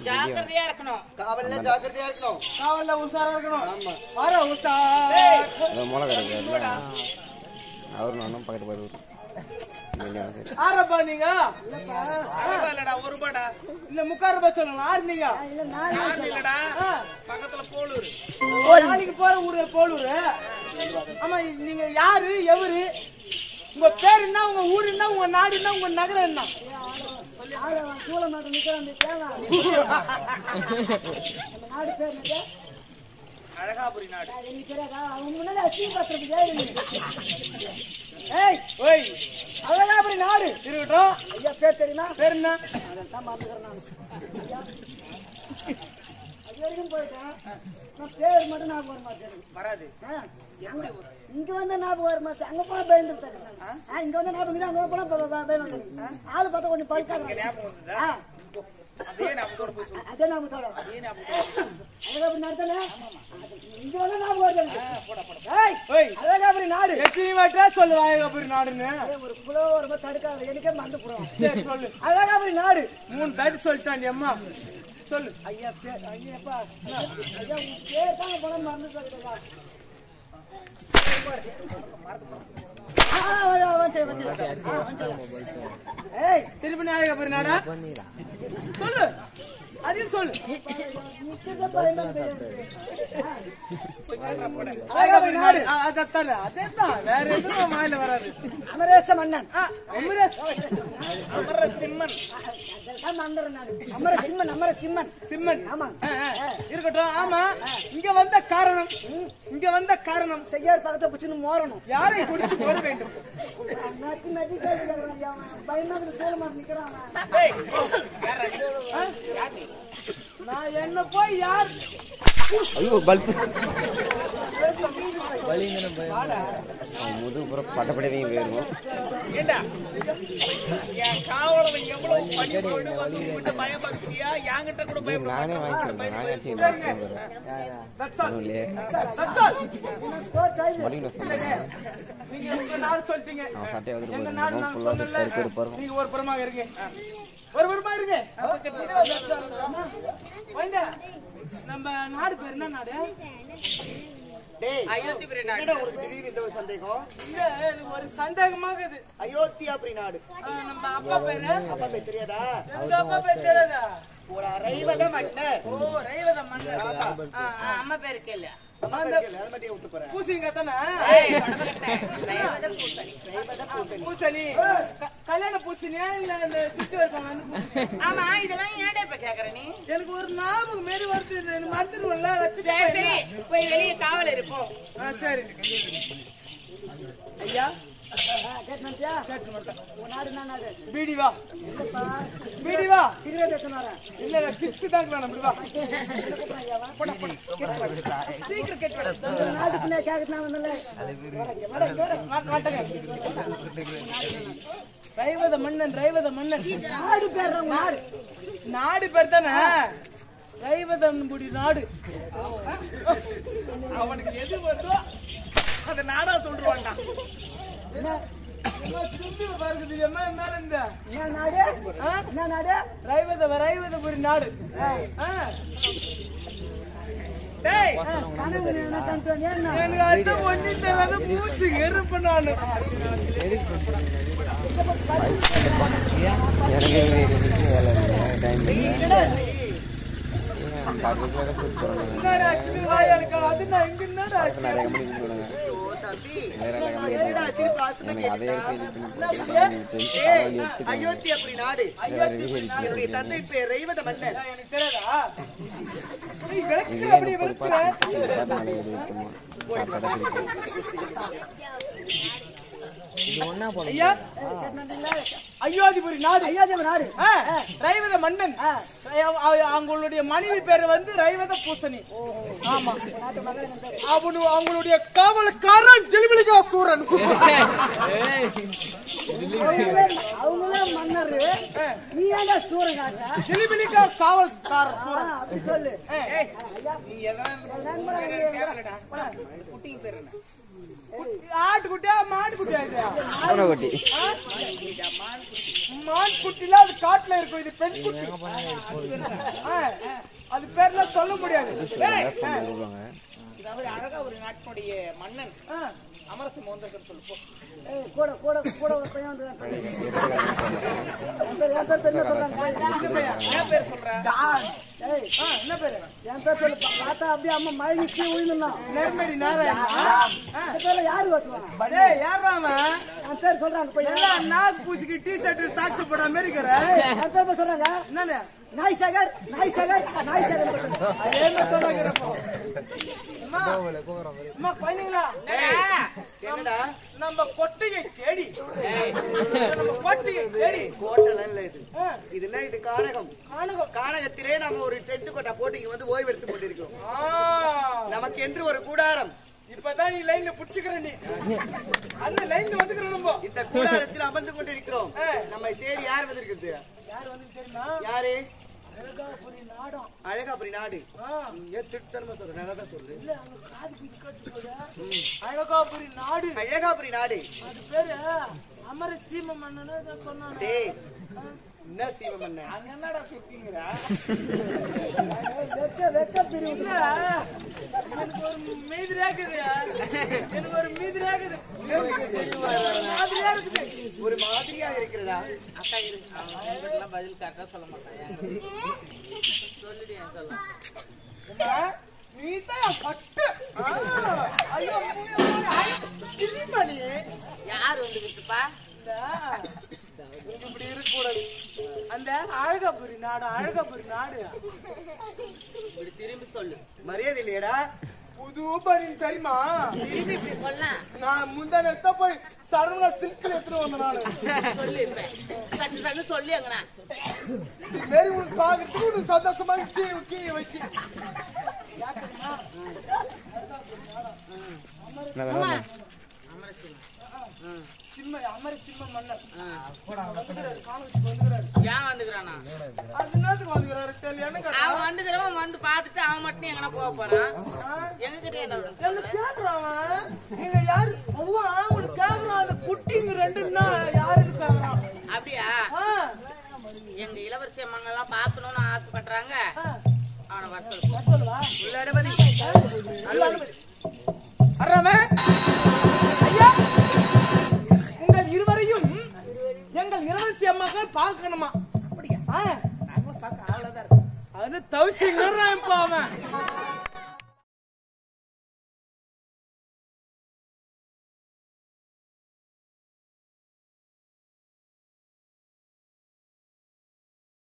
ஜாக்கிரதையா இருக்கணும் காவல்ல ஜாக்கிரதையா இருக்கணும் காவல்ல உஷாரா இருக்கணும் ஆமா வர உஷார் இந்த மூளை கிடைக்காது அவரு நானும் பக்கத்து போயிடுவாரு ஆறப்பா நீங்க ரூபா இல்லடா ஒரு ரூபாடா இல்ல முக்கால் ரூபாய் சொல்லணும் ஆறு நீங்க யாரும் இல்லடா ஆ. பக்கத்துல போலூர் நாளைக்கு போற ஊரு போலூர் ஆமா நீங்க யாரு எவரு உங்க பேர் என்ன உங்க ஊர் என்ன உங்க நாடு என்ன உங்க நகரம் என்ன அழகாபுரி நாடு ஏய் ஓய் அழகாபுரி நாடு இருக்கட்டும் ஐயா பேர் தெரியுமா பேர் என்ன அதான் மறந்துக்கிறேன் நான் ஐயா. அது வரைக்கும் போயிட்டேன் நான் பேர் மட்டும் ஞாபகம் வர மாட்டேன் வராது இங்க வந்து ஞாபகம் வர மாட்டேன் அங்க போனா பயந்து இங்க வந்து ஞாபகம் இல்லை, அங்க போனா ப- ப- பயம் வந்துடும். ஆளு பார்த்தா கொஞ்சம் பழுக்காங்க ஞாபகம் வந்ததா அதே ஞாபகத்தோட போய் சொல்லு அதே ஞாபகத்தோட அதே ஞாபகத்தோட அழகாபுரி நாடு தானே இங்க வந்து ஞாபகம் வருது எனக்கு. ஏய், ஓய் அழகாபுரி நாடு எத்தனை வாட்டா சொல்லு வாயகபுரி நாடுன்னு ஏய், ஒரு குளோ ஒரு மாதிரி தடுக்காத எனக்கே மறந்து போடுவோம் சரி சொல்லு அழகாபுரி நாடு மூணு தாட்டி சொல்லிட்டான் அம்மா சொல்லு ஐயா பேர் ஐயாப்பா ஐயா உங்க பேர் தான் பணம் மறந்து சொல்லுங்க ஏய் திருப்பி நாயகபுரி நாடா சொல்லு அதையும் சொல்லு அழகாபுரி நாடு ஆ, அதைத்தானே அதேதான் வேற எதுவும் வாயில வராது அமரேச மன்னன் ஆ, அமரேஷ் அமர சிம்மன் அதெல்லாம் மறந்துடுறேன் நானு. அமர சிம்மன் அமர சிம்மன் சிம்மன் ஆமா ஆ, ஆ, இருக்கட்டும் ஆமா இங்க வந்த காரணம் இங்க வந்த காரணம் செய்யார் பக்கத்தை பிடிச்சின்னு மோரணும் யாரை குடிச்சு வர வேண்டும் நட்டி நட்டி கேட்டுக்கிறான் ஐயா அவன். பயமா இருக்கு தோல் மாட்டு நிக்கிறான் அவன். ஏய், யாரா நீ? யார் நீ? நான் என்ன போய் யார் ஐயோ பல்ப் முதுகு புறம் பட்டப்படியே போயிருவோம் ஏண்டா என் காவலன் எவ்வளவு பணி போடு வந்து உன்கிட்ட பயப்படுத்தியா என்கிட்ட கூட பயப்பட நானே வாங்கிக்கிறேன் நானே That's all. இல்லையே That's all. மடியில் சொன்னேன் நீங்க உங்க நாடு சொல்லிட்டீங்க அவன் சட்டையை வந்துட்டு எங்க போயிருந்தோம் நாடு நான் ஃபுல்லாக சொன்னேன்ல. கருப்பு கருப்பாக நீங்க ஒரு புறமாக இருங்க ஒரு புறமா இருங்க வாங்க. நம்ம நாடு பேர் என்ன நாடு டேய் அயோத்திபுரி நாடு என்னடா உனக்கு திடீர்னு இந்த ஒரு சந்தேகம் இல்ல எனக்கு ஒரு சந்தேகமாக இது அயோத்தியாபுரி நாடு ஆ, நம்ம அப்பா பேரு அப்பா பேர் தெரியாதா எங்க அப்பா பேர் தெரியாதா ஒரு அரைவத மன்னர் ஓ ரைவத மன்னர் ஆ, ஆ. அம்மா பேரு கேளு அம்மா பேர் கேளு, அது மட்டும் விட்டு போறேன் பூசிங்க தானே பூசணி க- கல்யாண பூசணியா இல்ல இந்த சித்து வைப்பாங்க பூசணி ஆமா இதெல்லாம் ஏன்டா இப்ப கேக்குற நீ எனக்கு ஒரு ஞாபகம் மாரி வருது எனக்கு மறந்துடுவோம்ல வச்சுட்டு சரி சரி போயிடலாம். போய் வெளியே காவல் இருப்போம் ஆ, சரி ஐயா கேட்டுனத்தியா உன் நாடு என்ன நாடு பீடி வா இல்லப்பா பீடி வா சிகரெட் எடுத்துன்னு வரேன் இல்ல இல்ல கிப்ஸ் தான் வேணும் இப்படி வா சீக்கிரம் கேட்டு வா. இந்த நாட்டுக்கு நான் கேட்கறதுனா வந்தல மாட்- மாட்டுங்க. ரைவத மன்னன் ரைவத மன்னன் நாடு பேர் உங்க நாடு நாடு பேர் தானே ரைவதன்புடி நாடு அவனுக்கு எது வருதோ அந்த நாடா சொல்றான்டா அம்மா, சுண்டி பார்க்குது அம்மா மேல இந்த என்ன நாடு ஆ? என்ன நாடு ரைவத ரைவதபுரி நாடு ஆ. டேய் கனவு என்ன தந்து என்ன எனக்கு அது ஒண்ணு தராத மூச்சு எருப்பு நானு எனக்கு இதுக்கு வேலை இல்லை டைம் இல்லை பக்கத்தில் கூப்பிட்டு போகிறாங்க என்னடா ஆக்சுவலி வாயா இருக்கா அது நான் இங்க என்னடா ஆச்சு? நிறைய கம்பெனி கூப்பிடுவாங்க ஓ தம்பி வேற எல்லா கம்பெனி என்னடா சிரிப்பு ஆசுன்னு எனக்கு அதை கேட்டா? எடுத்து இது பண்ணி போட்டு ஏய், எடுத்து அயோத்தியாபுரி நாடு வேற விஷயம் என்னுடைய தந்தை பேர் ரைவத மன்னர் எனக்கு தெரியாதா நீ விளக்குற இதே அப்படியே முப்பது விளக்குற பார்த்து பார்த்து மழை எடுத்துமா சாப்பாடு பிடிக்கும் ஐயா அயோத்திபுரி நாடு அயோத்தியா நாடு ஆ, ரைவத மன்னன் அவ- அவ- அவங்களுடைய மனைவி பேரு வந்து ரைவத பூசணி ஆமா அவனு அவங்களுடைய காவல்காரன் ஜெலிபிலிகா சூரன் அவங்களாம் மன்னர் நீ ஏன்டா சூரன் காட்டா ஜெலிபிலிகா காவல்காரன் சூரன் அப்படி சொல்லு ஏய், ஏய், ஐயா நீ எதனா நண்பரே, கேட்கலடா குட்டிங்க பேர் என்ன ஆட்டுக்குட்டியா மாட்டுக்குட்டியா இது பூனைக்குட்டி மான் குட்டில அது காட்டுல இருக்கும் இது பெண் குட்டி ஆ, அது பேர்லாம் சொல்ல முடியாது ஏய், ஆ, சொல்லுவாங்க இதாவது அழகா ஒரு நாட்டினுடைய மன்னன் ஆ. அமரசிம்ம வந்திருக்காரு சொல்லு போ. ஏய், கூட கூட கூட ஒரு பையன் வந்து என் பேர் என் பேர் தெரியல சொல்றாங்க இந்த பையன். என்ன பேர் சொல்ற டான். ஏய் ஆ, என்ன பேரு என் பேர் சொல்லு பா- பார்த்தா அப்படியே அம்மா மழை நிச்சு உயிரிழந்தான் நேர்மடி நாராயணா இந்த பேர்ல யாரு ஓட்டுவாங்க டேய் யாரா அவன் என் பேர் சொல்றாங்க பையன் எல்லாம் நாக் பூசிக்கு டி ஷர்ட் சாக்ஸ் போட மாதிரி இருக்கிற என் பேர் சொல்றாங்க என்னன்னு நாய் சகர் நாய் சகர் நாய் சகர் போட்டாங்க. அதே மாதிரி சொல்லுங்கிறப்போ அம்மா அம்மா குழந்தைங்களா என்னடா நம்ம கொட்டிகை தேடி நம்ம கொட்டிகை தேடி கோட்டெல்லாம் இல்ல இது ஆ, இது என்ன இது கானகம் காணுகம் கானகத்திலே நம்ம ஒரு டென்ட் கொட்டா போட்டு இங்க வந்து ஓய்வு எடுத்துக் கொண்டிருக்கிறோம் ஆ, நமக்கு என்று ஒரு கூடாரம் இப்பதான் நீ லைன்ல புடிச்சுக்கிற நீ அந்த லைன்ல வந்துக்கிற நம்ம இந்த கூடாரத்தில் அமர்ந்து கொண்டிருக்கிறோம் ஆ. நம்மை தேடி யார் வந்திருக்கிறது யார் வந்து தெரியுமா யாரு அழகாபுரி நாடம் அழகாபுரி நாடு ஆ, ஏன் திருத்தரமா சொல்ற நல்லா தான் சொல்லு இல்ல அங்க காது குத்தி கட்டும்போது அழகாபுரி நாடு அழகாபுரி நாடு அது பேரு அமர சீம மன்னன்னு ஏதோ சொன்னாங்க டேய் என்ன சீவம் என்ன அங்க என்னடா சுத்திங்கிற வெக்க வெக்க பிரிவு இல்ல, எனக்கு ஒரு மீதிரியா இருக்குது எனக்கு ஒரு மீதிரியா இருக்குது மாதிரியா இருக்குது ஒரு மாதிரியா இருக்கிறதா அக்கா இரு அவன் பதில் கரெக்டா சொல்ல மாட்டான் சொல்லிடு என் சொல்ல அம்மா, நீதான் பட்டு ஆ, ஐயோ ஐயோ, ஐயோ, தெரியுமா நீ யார் வந்துகிட்டுப்பா இந்த இங்க இப்படி இருக்கக்கூடாது அந்த அழகாபுரி நாடு அழகாபுரி நாடு இப்படி திரும்பி சொல்லு மரியாதை இல்லையடா புது பனின் தெரியுமா திரும்பி இப்படி சொல்ல நான் முந்தானத்த போய் சரவணா சில்க்ல எடுத்துட்டு வந்தேன் நானு சொல்லு இப்ப சட்டு சட்டு சொல்லி அங்கண்ணா இது மாரி உனக்கு பாக்கிறதுக்கு உனக்கு சந்தோஷமா கீ கீ வச்சு சிம்ம அமர சிம்ம மன்னர் வந்துக்கிறாரு, காலேஜுக்கு வந்துக்கிறாரு. ஏன் வந்துக்கிறானா அது என்னத்துக்கு வந்துக்கிறாரு தெரியலையான்னு கேட்டா, அவன் வந்துக்கிறவன் வந்து பார்த்துட்டு அவன் மட்டும் எங்கனா போக போறான் எங்க கிட்ட என்ன விடுறது? என்ன கேக்குறான் அவன்? நீங்க யாரு? அவ்வா, உனக்கு கேக்குறான், அந்த குட்டிங்க ரெண்டுன்னா யாருன்னு கேக்குறான். அப்படியா ஆ, எங்க இளவரசி அம்மாங்க எல்லாம் பார்க்கணும்னு ஆசைப்படுறாங்க ஆ, அவனை வர சொல்லு வர சொல்லவா? உள்ள அனுமதி அனுமதி அறாமே, ஐயா, உங்கள் இருவரையும் எங்கள் இளவரசி அம்மாக்கள் பார்க்கணுமா அப்படியா நாங்களும் பார்க்க அவ்வளவுதான் அது தவிச்சிங்கிறான் இப்ப அவன்